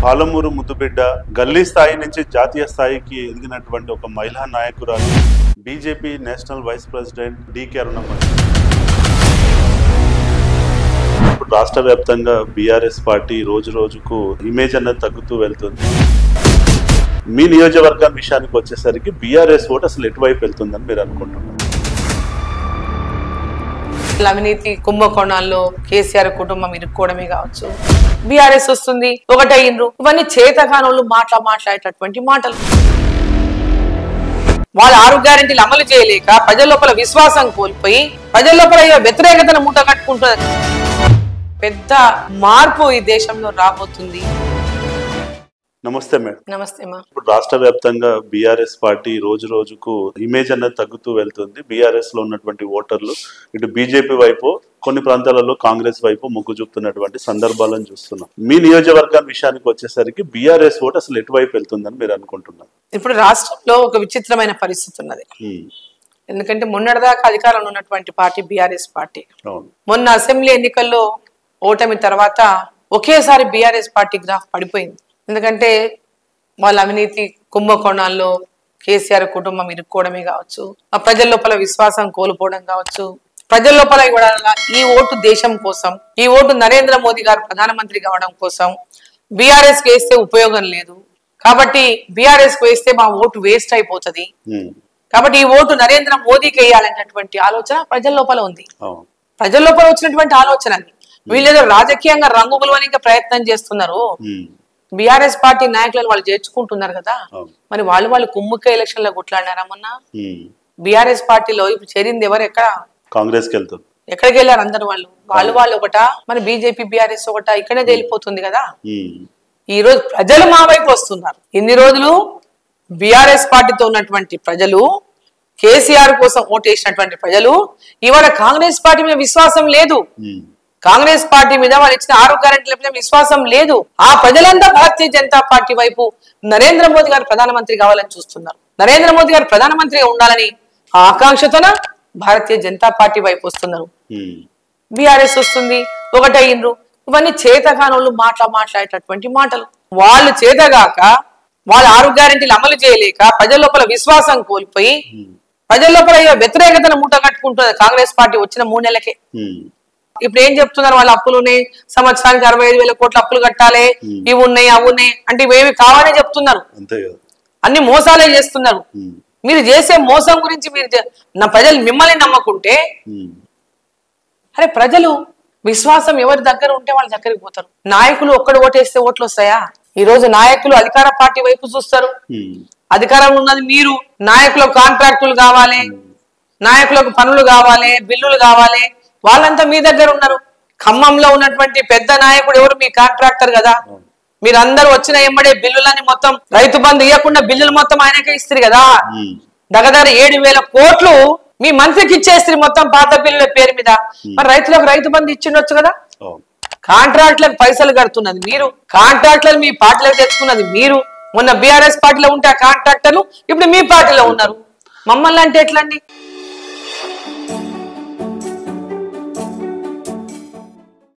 పాలమూరు ముద్దుబిడ్డ గల్లీ స్థాయి నుంచి జాతీయ స్థాయికి ఎదిగినటువంటి ఒక మహిళా నాయకురాలు BJP national vice president DK Arunamma ఇప్పుడు రాష్ట్ర వ్యాప్తంగా బీఆర్ఎస్ పార్టీ రోజు రోజుకు ఇమేజ్ అన్నది తగ్గుతూ వెళ్తుంది మీ నియోజకవర్గం విషయానికి వచ్చేసరికి బీఆర్ఎస్ ఓటు అసలు ఎటువైపు వెళ్తుందని మీరు అనుకుంటున్నారు అవినీతి కుంభకోణాల్లో కేసీఆర్ కుటుంబం ఇరుక్కోవడమే కావచ్చు బీఆర్ఎస్ వస్తుంది ఒకటయ్యిండ్రు ఇవన్నీ చేతకానులు మాట్లా మాట్లాడేటటువంటి మాటలు వాళ్ళ ఆరు గ్యారెంటీలు అమలు చేయలేక ప్రజల లోపల విశ్వాసం కోల్పోయి ప్రజల లోపల ఇక వ్యతిరేకతను మూట కట్టుకుంటున్నారు పెద్ద మార్పు ఈ దేశంలో రాబోతుంది నమస్తే మేడం నమస్తే మా ఇప్పుడు రాష్ట్ర వ్యాప్తంగా బీఆర్ఎస్ పార్టీ రోజు రోజుకు ఇమేజ్ అన్నది తగ్గుతూ వెళ్తుంది బీఆర్ఎస్ లో ఉన్నటువంటి ఓటర్లు ఇటు బీజేపీ వైపు కొన్ని ప్రాంతాలలో కాంగ్రెస్ వైపు మొగ్గు చూపుతున్నటువంటి సందర్భాలను చూస్తున్నాం మీ నియోజకవర్గం విషయానికి వచ్చేసరికి బీఆర్ఎస్ ఓటు అసలు ఎటువైపు వెళ్తుందని మీరు అనుకుంటున్నారు ఇప్పుడు రాష్ట్రంలో ఒక విచిత్రమైన పరిస్థితి ఉన్నది ఉమ్, ఎందుకంటే మొన్నటిదాకా అధికారంలో ఉన్నటువంటి పార్టీ బీఆర్ఎస్ పార్టీ అవును మొన్న అసెంబ్లీ ఎన్నికల్లో ఓటమి తర్వాత ఒకేసారి బీఆర్ఎస్ పార్టీ గ్రాఫ్ పడిపోయింది ఎందుకంటే వాళ్ళ అవినీతి కుంభకోణాల్లో కేసీఆర్ కుటుంబం ఇరుక్కోవడమే కావచ్చు ఆ ప్రజల లోపల విశ్వాసం కోల్పోవడం కావచ్చు ప్రజల లోపల ఇవ్వడం ఈ ఓటు దేశం కోసం ఈ ఓటు నరేంద్ర మోదీ గారు ప్రధానమంత్రి కావడం కోసం బీఆర్ఎస్ వేస్తే ఉపయోగం లేదు కాబట్టి బీఆర్ఎస్ వేస్తే మా ఓటు వేస్ట్ అయిపోతుంది ఉమ్, కాబట్టి ఈ ఓటు నరేంద్ర మోదీకి వేయాలనేటటువంటి ఆలోచన ప్రజల లోపల ఉంది అవును ప్రజల లోపల వచ్చినటువంటి ఆలోచన అది వీళ్ళేదో రాజకీయంగా రంగు గులవనికి ప్రయత్నం చేస్తున్నారు ఉమ్, బీఆర్ఎస్ పార్టీ నాయకులను వాళ్ళు చేర్చుకుంటున్నారు కదా అవును మరి వాళ్ళు వాళ్ళు కుమ్ముక్క ఎలక్షన్ లో కొట్లాడినారా మొన్న ఉమ్, బీఆర్ఎస్ పార్టీలో ఇప్పుడు చేరింది ఎవరు ఎక్కడ కాంగ్రెస్కి వెళ్తుంది ఎక్కడికి వెళ్ళారు అందరు వాళ్ళు వాళ్ళు వాళ్ళు ఒకట మరి బీజేపీ బీఆర్ఎస్ ఒకట ఇక్కడే తేలిపోతుంది కదా ఉమ్, ఈ రోజు ప్రజలు మా వైపు వస్తున్నారు ఇన్ని రోజులు బీఆర్ఎస్ పార్టీతో ఉన్నటువంటి ప్రజలు కేసీఆర్ కోసం ఓటేసినటువంటి ప్రజలు ఇవాళ కాంగ్రెస్ పార్టీ మీద విశ్వాసం లేదు ఉమ్, కాంగ్రెస్ పార్టీ మీద వాళ్ళు ఇచ్చిన ఆరు గ్యారెంటీల మీద విశ్వాసం లేదు ఆ ప్రజలంతా భారతీయ జనతా పార్టీ వైపు నరేంద్ర మోదీ గారు ప్రధానమంత్రి కావాలని చూస్తున్నారు నరేంద్ర మోదీ గారు ప్రధానమంత్రిగా ఉండాలని ఆ ఆకాంక్షతోన భారతీయ జనతా పార్టీ వైపు వస్తున్నారు ఉమ్, బీఆర్ఎస్ వస్తుంది ఒకటయ్యిండ్రు ఇవన్నీ చేతకానులు మాట్లా మాట్లాడేటటువంటి మాటలు వాళ్ళు చేతగాక వాళ్ళ ఆరు గ్యారెంటీలు అమలు చేయలేక ప్రజల లోపల విశ్వాసం కోల్పోయి ఉమ్, ప్రజల లోపల ఇక వ్యతిరేకతను మూట కట్టుకుంటున్నది కాంగ్రెస్ పార్టీ వచ్చిన మూడు నెలలకే ఉమ్, ఇప్పుడు ఏం చెప్తున్నారు వాళ్ళ అప్పులు ఉన్నాయి సంవత్సరానికి అరవై ఐదు వేల కోట్ల అప్పులు కట్టాలి ఇవి ఉన్నాయి అవి ఉన్నాయి అంటే ఇవేమి కావాలని చెప్తున్నారు అంతే కదా అన్ని మోసాలే చేస్తున్నారు ఉమ్, మీరు చేసే మోసం గురించి మీరు చే- నా ప్రజలు మిమ్మల్ని నమ్మకుంటే ఉమ్, అరే ప్రజలు విశ్వాసం ఎవరి దగ్గర ఉంటే వాళ్ళ దగ్గరికి పోతారు నాయకులు ఒక్కడు ఓటేస్తే ఓట్లు వస్తాయా ఈ రోజు నాయకులు అధికార పార్టీ వైపు చూస్తారు ఉమ్, అధికారంలో ఉన్నది మీరు నాయకులకు కాంట్రాక్టులు కావాలి నాయకులకు పనులు కావాలి బిల్లులు కావాలి వాళ్ళంతా మీ దగ్గర ఉన్నారు ఖమ్మంలో ఉన్నటువంటి పెద్ద నాయకుడు ఎవరు మీ కాంట్రాక్టర్ కదా మీరందరూ వచ్చిన ఎమ్మడే బిల్లులని మొత్తం రైతు బంధు ఇవ్వకుండా బిల్లులు మొత్తం ఆయనకే ఇస్తారు కదా ఉమ్, దగ్గర ఏడు వేల కోట్లు మీ మంత్రికి ఇచ్చేస్తారు మొత్తం పాత బిల్లుల పేరు మీద మరి రైతులకు రైతు బంధు ఇచ్చిండొచ్చు కదా అవును కాంట్రాక్ట్లకు పైసలు కడుతున్నది మీరు కాంట్రాక్టులను మీ పార్టీలకు తెచ్చుకున్నది మీరు మొన్న బీఆర్ఎస్ పార్టీలో ఉంటే ఆ కాంట్రాక్టర్లు ఇప్పుడు మీ పార్టీలో ఉన్నారు మమ్మల్ని అంటే ఎట్లండి